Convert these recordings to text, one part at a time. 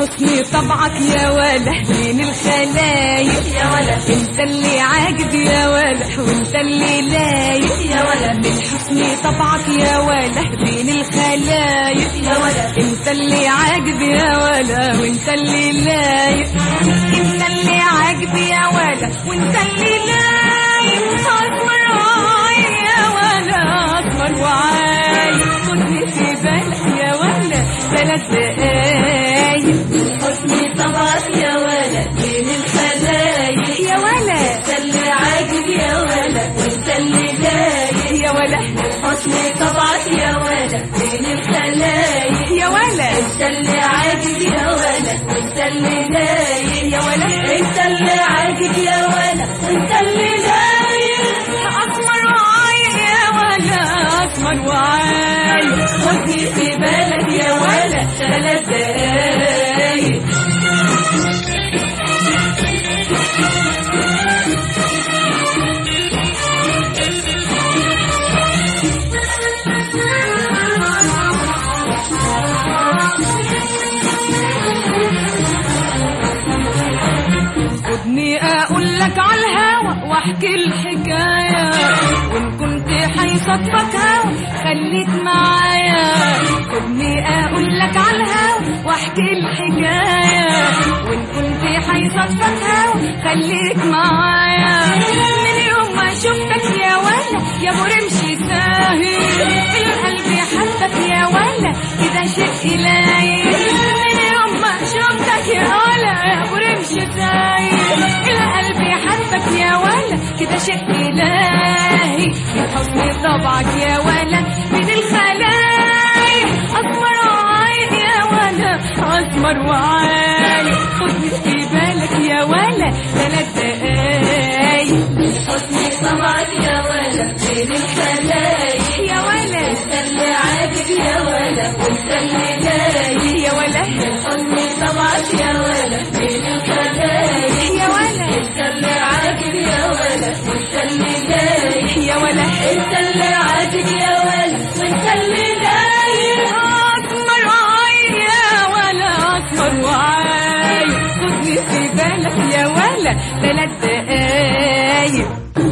حسن طبعك يا ولا بين الخلايق يا ولا انت اللي عاجب يا ولا وانت اللي لايق يا ولا من حسن طبعك يا ولا بين الخلايق يا ولا انت اللي عاجب يا ولا وانت اللي لايق انت اللي عاجب يا ولا وانت اللي لايق اصفر وعاي يا ولا اصفر وعاي خدني في بالك يا ولا ثلاث دقايق حسن طبعك يا ولا بين الخلايق يا ولا انت اللي عاجب يا ولا وانت اللي لايق يا ولا حسن طبعك يا ولا بين الخلايق يا ولا انت اللي عاجب يا ولا وانت اللي لايق يا ولا انت اللي عاجب يا ولا وانت اللي لايق اسمر وعاي يا ولا اسمر وعاي خدني في بالك يا ولا ثلاث دقايق خدني اقول لك على الهوى واحكي الحكايه وان كنت حيصدفك هوى خليك معايا خدني اقول لك على الهوى واحكي الحكايه وان كنت حيصدفك هوى خليك معايا من يوم ما شفتك يا ولا يا ابو رمشي ساهي القلب حبك يا ولا كده شيء إلهي من يوم ما شفتك يا ولا يا ابو رمشي ساهي القلب حبك يا ولا كده شيء إلهي من حسن طبعك يا ولا من الخلايا أسمر وعايد يا ولا أسمر وعايد خدني في بالك يا ولا ثلاث دقايق حسن طبعك يا ولا بين الخلايق يا ولا انت اللي عاجب يا ولا وانت اللي لايق يا ولا حسن طبعك يا ولا بين الخلايق يا ولا انت اللي عاجب يا ولا وانت اللي لايق يا ولا انت اللي عاجب يا ولا وانت اللي لايق أسمر وعايد يا ولا أسمر وعايد خدني في بالك يا ولا ثلاث دقايق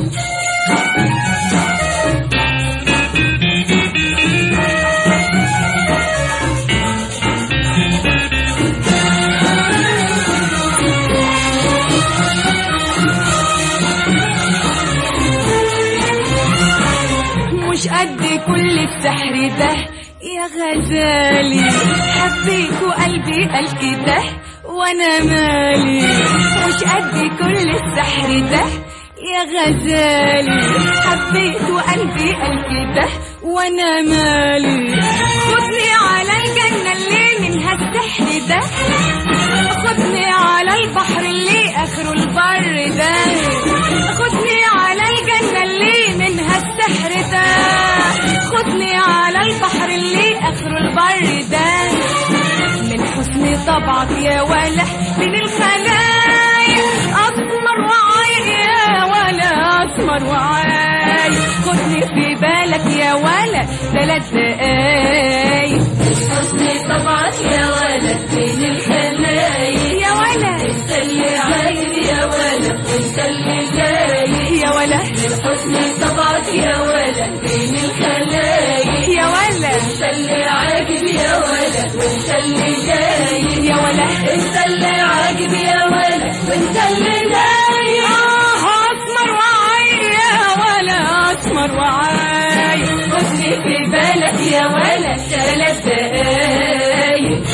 مش قد كل السحر ده يا غزالي حبيت وقلبي قال كده وانا مالي مش قد كل السحر ده يا غزالي حبيت وقلبي قال كده وانا مالي خدني على الجنة اللي منها السحر ده خدني على البحر اللي اخره البر ده خدني على الجنة اللي منها السحر ده خدني على البحر اللي اخره البر ده من حسن طبعك يا ولا من الخلايا اسمر وعايد يا ولا اسمر وعايد خدني في بالك يا ولا ثلاث دقايق حسن طبعك يا ولا بين الخلايق يا ولا انت اللي عاجب يا ولا وانت اللي لايق يا ولا حسن طبعك يا ولا بين الخلايق يا ولا انت اللي عاجب يا ولا وانت اللي لايق يا ولا انت اللي عاجب يا ولا وانت اللي لايق آه اسمر وعايد يا ولا اسمر وعايد خدني في بالك يا ولا ثلاث دقايق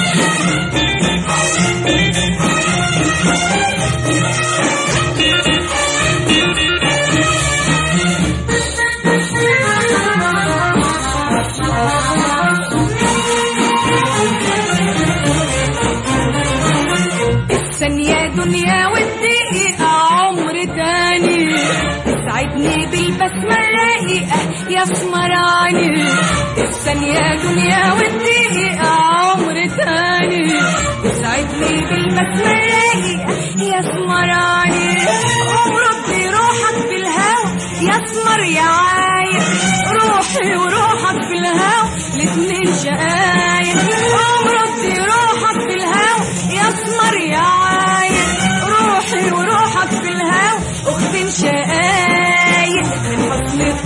الثانية دنيا والدقيقة عمر تاني تسعدني بالبسمة الرقيقة يا سمراني الثانية دنيا والدقيقة عمر تاني تسعدني بالبسمة الرقيقة يا سمراني ومرد روحك في الهوا يا اسمر يا عايد روحي وروحك في الهوا الاتنين شقايق ومرد روحك في الهوا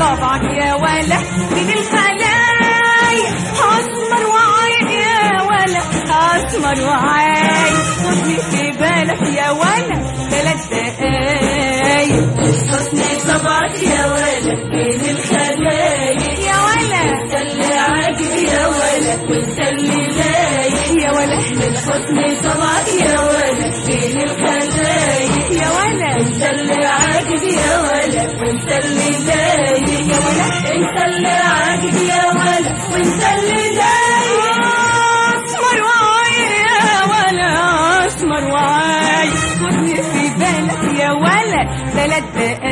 طبعك يا ولا من الخلايا اسمر وعايق يا ولا اسمر وعايق خدني في بالك يا ولا ثلاث دقايق حسن طبعك يا ولد بين الخلايق يا ولا انت اللي عاجب يا ولد وانت اللي لايق يا ولا من حسن طبعك يا ولد بين الخلايق يا ولا انت اللي عاجب يا ولد وانت اللي لايق يا ولا انت اللي عاجب يا ولد وانت اللي لايق اسمر وعايق يا ولا اسمر وعايق خدني في بالك يا ولا ثلاث دقايق